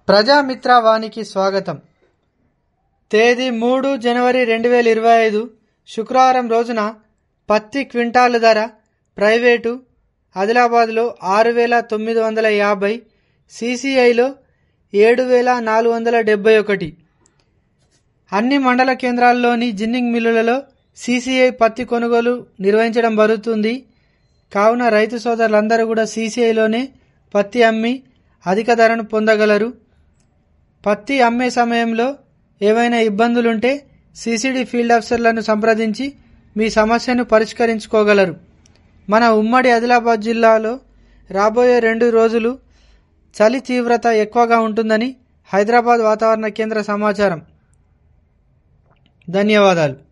ప్రజామిత్ర వానికి స్వాగతం తేదీ మూడు జనవరి రెండు వేల ఇరవై ఐదు శుక్రవారం రోజున పత్తి క్వింటాలు ధర ప్రైవేటు ఆదిలాబాద్లో ఆరు వేల తొమ్మిది వందల యాభై సిసిఐలో ఏడు వేల నాలుగు వందల డెబ్బై ఒకటి అన్ని మండల కేంద్రాల్లోని జిన్నింగ్ మిల్లులలో సీసీఐ పత్తి కొనుగోలు నిర్వహించడం జరుగుతుంది కావున రైతు సోదరులందరూ కూడా సీసీఐలోనే పత్తి అమ్మి అధిక ధరను పొందగలరు పత్తి అమ్మే సమయంలో ఏవైనా ఇబ్బందులుంటే సీసీడీ ఫీల్డ్ ఆఫీసర్లను సంప్రదించి మీ సమస్యను పరిష్కరించుకోగలరు మన ఉమ్మడి ఆదిలాబాద్ జిల్లాలో రాబోయే రెండు రోజులు చలి తీవ్రత ఎక్కువగా ఉంటుందని హైదరాబాద్ వాతావరణ కేంద్ర సమాచారం ధన్యవాదాలు